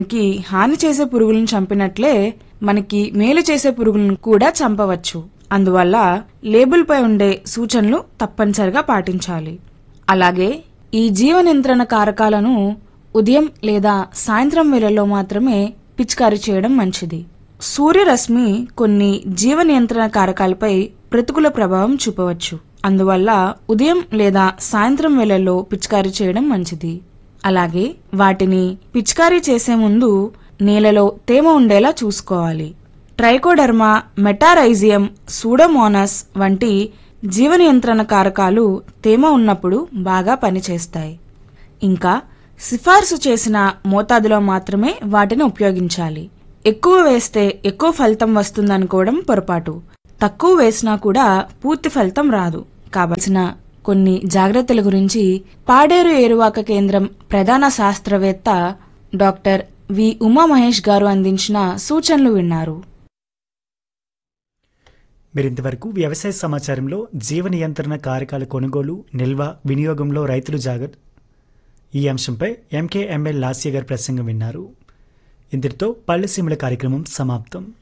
మనకి హాని చేసే పురుగులను చంపినట్లే మనకి మేలు చేసే పురుగులను కూడా చంపవచ్చు అందువల్ల లేబుల్ పై ఉండే సూచనలు తప్పనిసరిగా పాటించాలి అలాగే ఈ జీవ నియంత్రణ కారకాలను ఉదయం లేదా సాయంత్రం వేళల్లో మాత్రమే పిచికారీ చేయడం మంచిది సూర్యరశ్మి కొన్ని జీవ నియంత్రణ కారకాలపై ప్రతికూల ప్రభావం చూపవచ్చు అందువల్ల ఉదయం లేదా సాయంత్రం వేళల్లో పిచికారీ చేయడం మంచిది అలాగే వాటిని పిచికారీ చేసే ముందు నేలలో తేమ ఉండేలా చూసుకోవాలి ట్రైకోడర్మా మెటారైజియం సూడోమోనస్ వంటి జీవ నియంత్రణ కారకాలు తేమ ఉన్నప్పుడు బాగా పనిచేస్తాయి ఇంకా సిఫార్సు చేసిన మోతాదులో మాత్రమే వాటిని ఉపయోగించాలి ఎక్కువ వేస్తే ఎక్కువ ఫలితం వస్తుందనుకోవడం పొరపాటు తక్కువ వేసినా కూడా పూర్తి ఫలితం రాదు కావలసిన కొన్ని జాగ్రత్తల గురించి పాడేరు ఏరువాక కేంద్రం ప్రధాన శాస్త్రవేత్త డాక్టర్ వి ఉమా మహేష్ గారు అందించిన సూచనలు విన్నారు మీరింతవరకు వ్యవసాయ సమాచారంలో జీవ నియంత్రణ కారకాల కొనుగోలు నిల్వ వినియోగంలో రైతులు జాగ్రత్త ఈ అంశంపై ఎంకేఎంఎల్ లాస్య గారి ప్రసంగం విన్నారు ఇంతటితో పల్లెసీమల కార్యక్రమం సమాప్తం